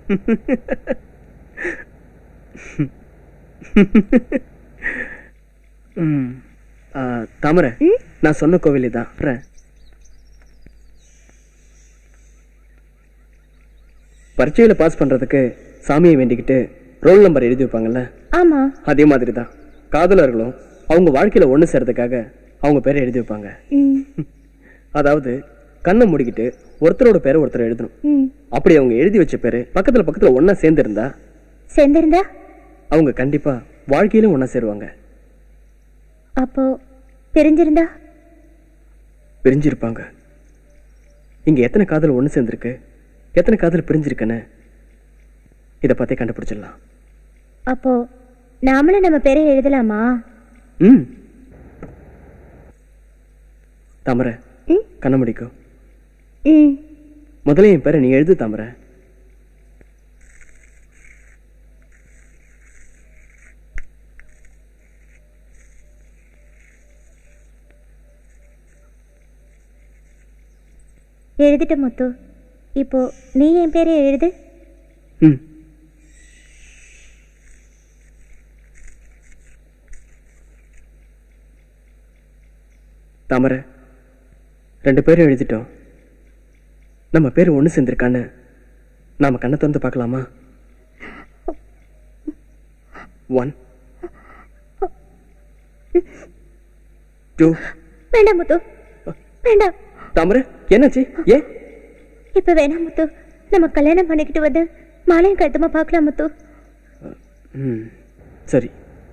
ம். ஆ, தாமரை நான் சொன்ன கோவில் இதான் வரேன். பரீட்சையில பாஸ் பண்றதுக்கு சாமியை வேண்டிக்கிட்டு ரோல் நம்பர் எழுதி வைப்பாங்கல்ல ஆமா அதே மாதிரி தான் காதலர்களும் அவங்க வாழ்க்கையில ஒண்ணு சேர்றதுக்காக அவங்க பேரை எழுதி வைப்பாங்க ம், அதாவது கண்ணை மூடிக்கிட்டு ஒருத்தரோட பேரை ஒருத்தர் எழுதணும் ம். அப்படி அவங்க எழுதி வச்ச பேரு பக்கத்துல பக்கத்துல ஒண்ணா சேர்ந்து இருந்தா சேர்ந்திருந்தா அவங்க கண்டிப்பா வாழ்க்கையிலும் ஒண்ணா சேருவாங்க அப்போ பிரிஞ்சிருந்தா பிரிஞ்சிருப்பாங்க இங்க எத்தனை காதல் ஒண்ணு சேர்ந்திருக்கு எத்தனை காதல் பிரிஞ்சிருக்குன்னு இத பார்த்தே கண்டுபிடிச்சிடலாம் அப்போ நாமளும் நம்ம பேரை எழுதலாமா ம் தாமரை ம்? கண்ண முடிக்கோ ம் முதல்ல என் பேரை நீ எழுது தாமரை எழுதிட்ட முத்து இப்போ நீ என் பேரை எழுது ம் தாமரை ரெண்டு பேரும் எழுதிட்டோம் நம்ம பேர் ஒன்று சேர்ந்திருக்கான்னு நாம கண்ணை திறந்து பார்க்கலாமா ஒன் டூ வேண்டாம் முத்து வேண்டாம் தாமரை என்னாச்சு ஏன் இப்ப வேணாம் முத்து நம்ம கல்யாணம் பண்ணிக்கிட்டு வந்து மாலையும் கழுத்தமா பார்க்கலாம் முத்து ம் சரி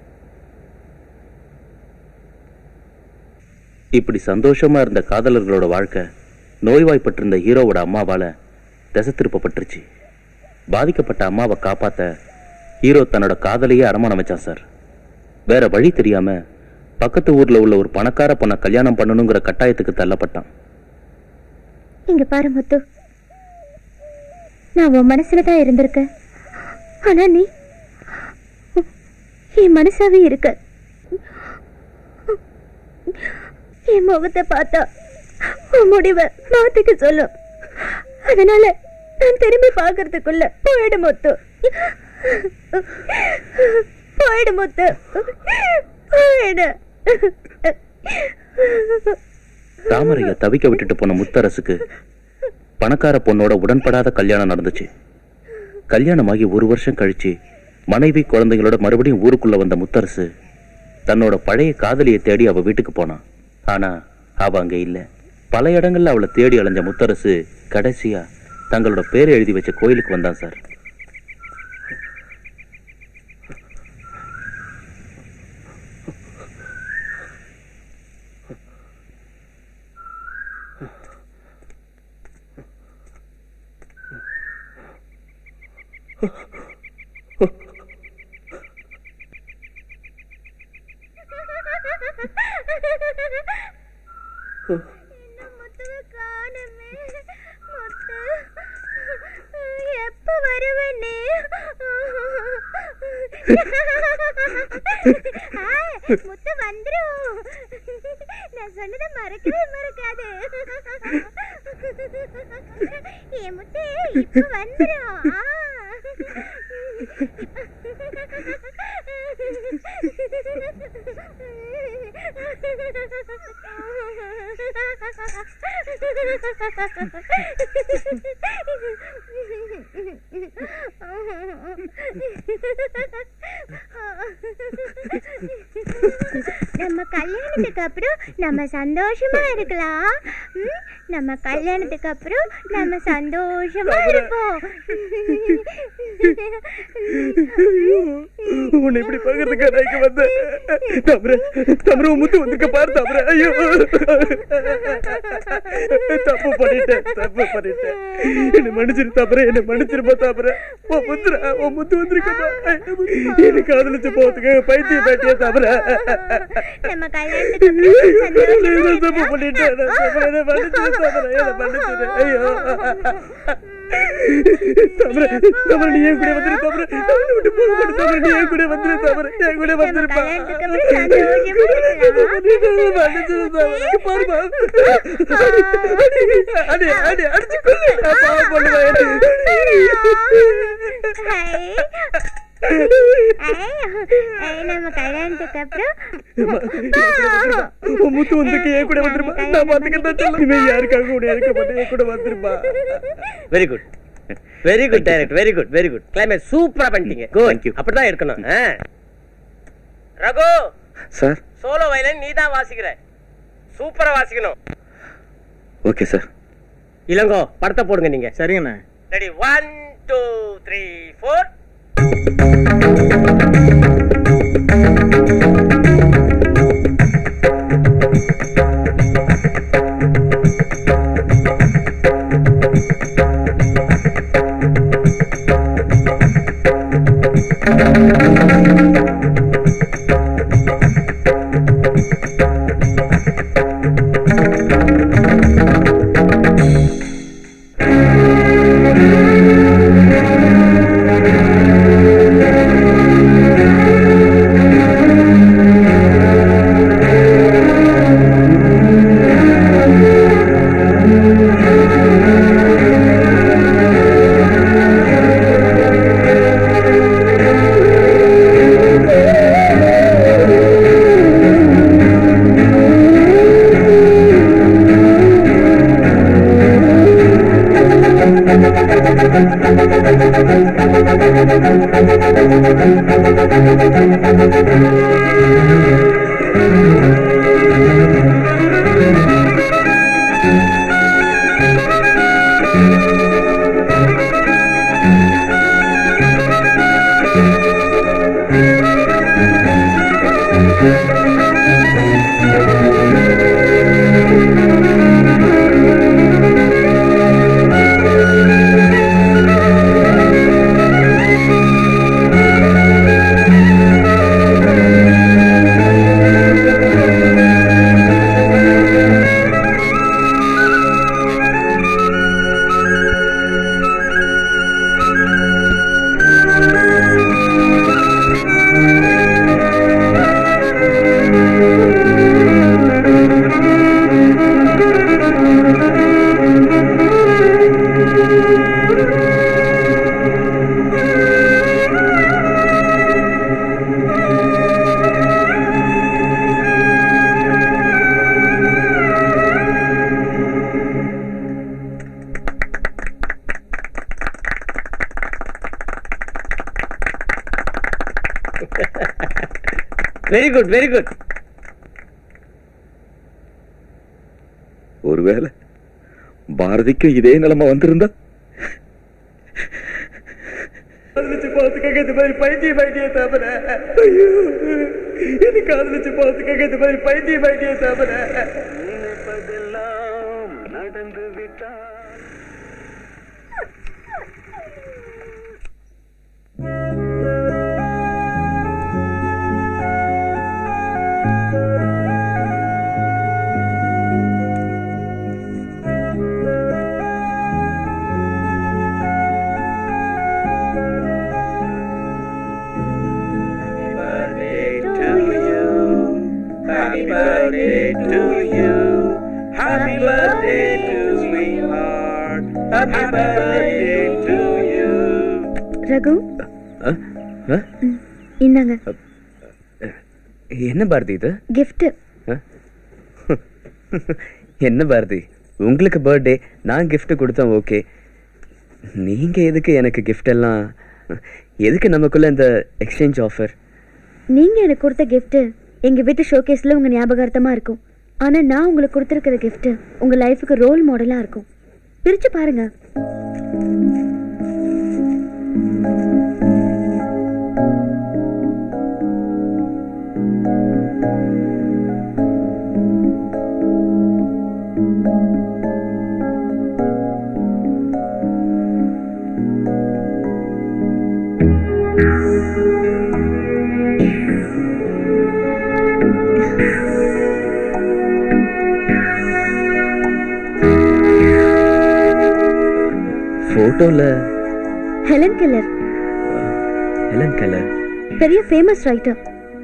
இப்படி சந்தோஷமா இருந்த காதலர்களோட வாழ்க்கை நோய்வாய்ப்பட்டிருந்த ஹீரோவோட அம்மாவால திசை திருப்பப்பட்டுருச்சு பாதிக்கப்பட்ட அம்மாவை காப்பாத்த ஹீரோ தன்னோட காதலையே அடமானம் வச்சான் சார் வேற வழி தெரியாம பக்கத்து ஊர்ல உள்ள ஒரு பணக்கார பொண்ணை கல்யாணம் பண்ணணுங்கிற கட்டாயத்துக்கு தள்ளப்பட்டான் இங்க பாரு முத்து நான் உன் மனசுல தான் இருந்திருக்கேன் ஆனா நீ என் மனசாவே இருக்க என் முகத்தை பார்த்தா உன் முடிவை மாத்திக்க சொல்லும் அதனால நான் திரும்பி பார்க்கறதுக்குள்ள போயிடு முத்து போயிடு முத்து போயிடு தாமரைய தவிக்க விட்டுட்டு போன முத்தரசுக்கு பணக்கார பொண்ணோட உடன்படாத கல்யாணம் நடந்துச்சு கல்யாணமாகி ஒரு வருஷம் கழிச்சு மனைவி குழந்தைகளோட மறுபடியும் ஊருக்குள்ள வந்த முத்தரசு தன்னோட பழைய காதலியை தேடி அவ வீட்டுக்கு போனான் ஆனா அவ அங்க இல்ல பல இடங்கள்ல அவளை தேடி அலைஞ்ச முத்தரசு கடைசியா தங்களோட பேரை எழுதி வச்ச கோயிலுக்கு வந்தான் சார் எப்ப வருவனே முத்து வந்துரும் நான் சொன்னதை மறக்கவே மறக்காது என் முத்து இப்ப வந்துரும் ஆ. நம்ம கல்யாணத்துக்கு அப்புறம் நம்ம சந்தோஷமா இருக்கலாம் ம்? நம்ம கல்யாணத்துக்கு அப்புறம் நம்ம சந்தோஷமா இருப்போம் உன்னை இப்படி பாக்குறதுக்கு நான் இங்க வந்தேன் தவிர தவிர உன் முத்து வந்திருக்க பாரு தவிர ஐயோ தப்பு பண்ணிட்டேன் தப்பு பண்ணிட்டேன் என்ன மன்னிச்சிரு தவிர என்ன மன்னிச்சிருப்பா தவிர உன் முத்துரா உன் முத்து வந்திருக்கப்பா என்ன காதலிச்சு போறதுக்கு பைத்தியம் பேட்டியா தவிர நம்ம கல்யாணத்துக்கு அப்புறம் சந்தோஷமா தப்பு பண்ணிட்டேன் நான் தப்பு. என்னை மன்னிச்சிரு தவிர என்ன மன்னிச்சிரு ஐயோ தவிர தவிர நீ என் கூட வந்துரு தவிர தவிர விட்டு போக மாட்டேன் தவிர நீ என் கூட வந்துரு தவிர என் கூட வந்துருப்பா கல்யாணத்துக்கு அப்புறம் சந்தோஷமா இருக்கலாம் பாருமா அடி அடி அடிச்சு கொள்ளு நான் பாவம் பண்ணுவேன் நம்ம கல்யாணத்துக்கு அப்புறம் உன் முத்து வந்துக்கு என் கூட வந்துருமா நான் பாத்துக்கிறதா சொல்லு இவன் யாருக்காக உன்னை இருக்க மாட்டேன் என் கூட வந்துருமா very good very good direct very good very good climate சூப்பரா பண்ணிட்டீங்க Thank you. குட் அப்படிதான் இருக்கணும் ஆ. ரகு சார் சோலோ வயலின் நீ தான் வாசிக்கிற சூப்பரா வாசிக்கணும் ஓகே சார் இளங்கோ படத்தை போடுங்க நீங்க சரிங்கண்ணா ready one two three four very good very good ஒருவேளை பாரதிக்கு இதே நிலைமை வந்திருந்தா காதலிச்சு பார்த்துக்காக இந்த மாதிரி பைத்திய பைத்திய தவிர ஐயோ எனக்கு காதலிச்சு பார்த்துக்காக இந்த மாதிரி பைத்திய பைத்திய தவிர நடந்து விட்டா Happy birthday to you. Happy birthday to sweetheart. Happy birthday to you. Raghu அ? அ? இந்தாங்க என்ன பாரதி இது gift என்ன பாரதி உங்களுக்கு பர்த்டே நான் gift கொடுத்தேன் ஓகே நீங்க எதுக்கு எனக்கு gift எல்லாம் எதுக்கு நமக்குள்ள இந்த எக்ஸ்சேஞ்ச் ஆஃபர் நீங்க எனக்கு கொடுத்த gift எங்க வீட்டு ஷோகேஸ்ல உங்க ஞாபகார்த்தமா இருக்கும் ஆனா நான் உங்களுக்கு கொடுத்துருக்கிற gift உங்க லைஃபுக்கு ரோல் மாடலா இருக்கும் பிரிச்சு பாருங்க போட்டோல ஹெலன் கெல்லர் ஹெலன் கலர் பெரிய ஃபேமஸ் ரைட்டர்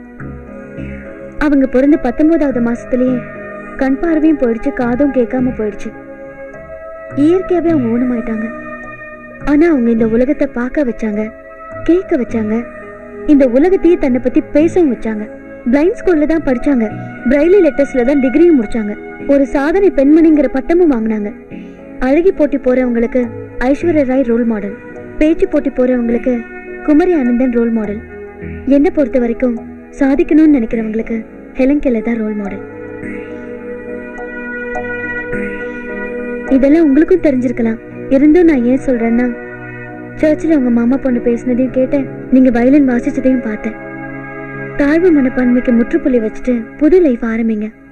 அவங்க பிறந்த பத்தொன்பதாவது மாசத்துலயே கண் பார்வையும் போயிடுச்சு காதும் கேட்காம போயிடுச்சு இயற்கையாவே அவங்க ஊனமாயிட்டாங்க ஆனா அவங்க இந்த உலகத்தை பார்க்க வச்சாங்க கேட்க வச்சாங்க இந்த உலகத்தையே தன்னை பத்தி பேசவும் வச்சாங்க பிளைண்ட் ஸ்கூல்ல தான் படிச்சாங்க பிரைலி லெட்டர்ஸ்ல தான் டிகிரியும் முடிச்சாங்க ஒரு சாதனை பெண்மணிங்கிற பட்டமும் வாங்கினாங்க அழகி போட்டி போறவங்களுக்கு ஐஸ்வர்யா ராய் ரோல் மாடல் பேச்சு போட்டி போறவங்களுக்கு குமரி ஆனந்தன் ரோல் மாடல் என்னை பொறுத்த வரைக்கும் சாதிக்கணும்னு நினைக்கிறவங்களுக்கு ஹெலன் கெல்லர் தான் ரோல் மாடல் இதெல்லாம் உங்களுக்கும் தெரிஞ்சிருக்கலாம் இருந்தும் நான் ஏன் சொல்றேன்னா சர்ச்சில் உங்க மாமா பொண்ணு பேசினதையும் கேட்டேன் நீங்க வயலின் வாசிச்சதையும் பார்த்தேன் தாழ்வு மனப்பான்மைக்கு முற்றுப்புள்ளி வச்சுட்டு புது லைஃப் ஆரம்பிங்க